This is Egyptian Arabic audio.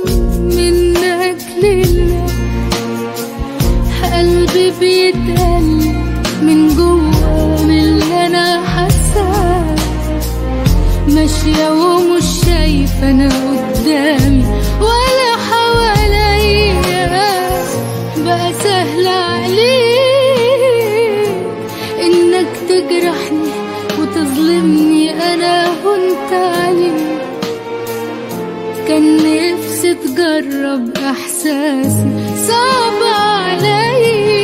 منك لله قلبي بيتقل من جوا من اللي انا حاساه ماشية ومش شايفة انا قدامي ولا حواليا بقى سهل عليك انك تجرحني وتظلمني انا هنت عليك كان نفسي تجرب احساسي صعب عليا